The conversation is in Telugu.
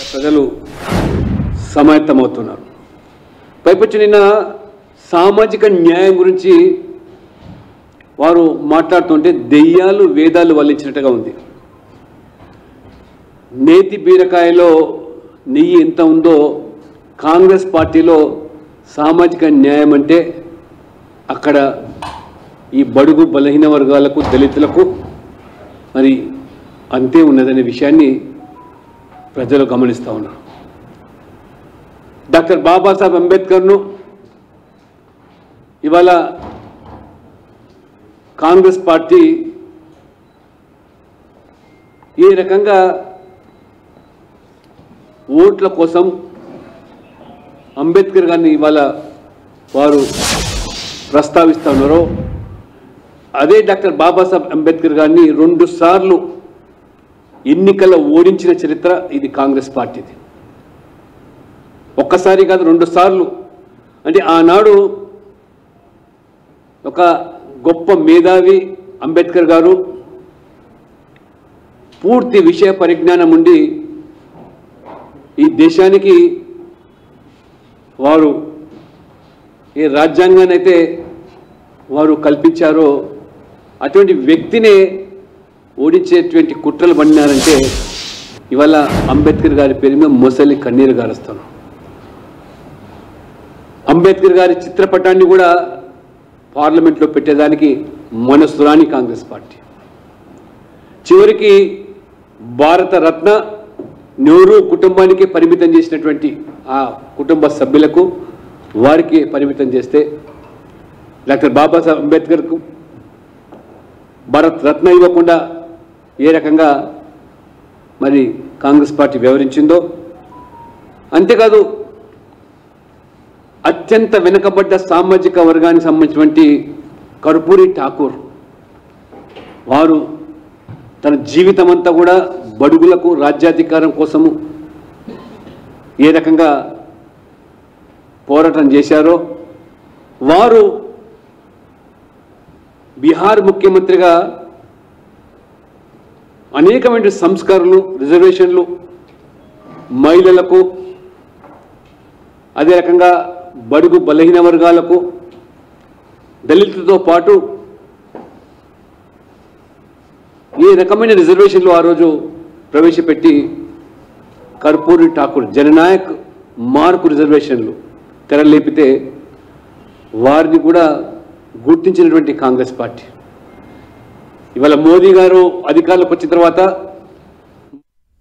ప్రజలు సమాయత్తమవుతున్నారు పైపొచ్చి నిన్న సామాజిక న్యాయం గురించి వారు మాట్లాడుతుంటే దెయ్యాలు వేదాలు వల్లించినట్టుగా ఉంది నేతి బీరకాయలో నెయ్యి ఎంత ఉందో కాంగ్రెస్ పార్టీలో సామాజిక న్యాయం అంటే అక్కడ ఈ బడుగు బలహీన వర్గాలకు దళితులకు మరి అంతే ఉన్నదనే విషయాన్ని ప్రజలు గమనిస్తూ ఉన్నారు డాక్టర్ బాబాసాహెబ్ అంబేద్కర్ను ఇవాళ కాంగ్రెస్ పార్టీ ఏ రకంగా ఓట్ల కోసం అంబేద్కర్ గారిని ఇవాళ వారు ప్రస్తావిస్తూ ఉన్నారో అదే డాక్టర్ బాబాసాహెబ్ అంబేద్కర్ గారిని రెండు సార్లు ఎన్నికల్లో ఓడించిన చరిత్ర ఇది కాంగ్రెస్ పార్టీది ఒక్కసారి కాదు రెండు సార్లు అంటే ఆనాడు ఒక గొప్ప మేధావి అంబేద్కర్ గారు పూర్తి విషయ పరిజ్ఞానం ఉండి ఈ దేశానికి వారు ఏ రాజ్యాంగాన్ని అయితే వారు కల్పించారో అటువంటి వ్యక్తినే ఓడించేటువంటి కుట్రలు పడినారంటే ఇవాళ అంబేద్కర్ గారి పేరు మీద మొసలి కన్నీరు గారుస్తాను అంబేద్కర్ గారి చిత్రపటాన్ని కూడా పార్లమెంట్లో పెట్టేదానికి మనసురాని కాంగ్రెస్ పార్టీ చివరికి భారత రత్న నెహ్రూ కుటుంబానికి పరిమితం చేసినటువంటి ఆ కుటుంబ సభ్యులకు వారికి పరిమితం చేస్తే డాక్టర్ బాబాసాహెబ్ అంబేద్కర్కు భారత్ రత్న ఇవ్వకుండా ఏ రకంగా మరి కాంగ్రెస్ పార్టీ వ్యవహరించిందో అంతేకాదు అత్యంత వెనుకబడ్డ సామాజిక వర్గానికి సంబంధించినటువంటి కర్పూరి ఠాకూర్ వారు తన జీవితం అంతా కూడా బడుగులకు రాజ్యాధికారం కోసము ఏ రకంగా పోరాటం చేశారో వారు బీహార్ ముఖ్యమంత్రిగా అనేకమైన సంస్కరణలు రిజర్వేషన్లు మహిళలకు అదే రకంగా బడుగు బలహీన వర్గాలకు దళితులతో పాటు ఏ రకమైన రిజర్వేషన్లు ఆ రోజు ప్రవేశపెట్టి కర్పూరి ఠాకూర్ జననాయక్ మార్కు రిజర్వేషన్లు తెరలేపితే వారిని కూడా గుర్తించినటువంటి కాంగ్రెస్ పార్టీ ఇవాళ మోదీ గారు అధికారంలోకి వచ్చిన తర్వాత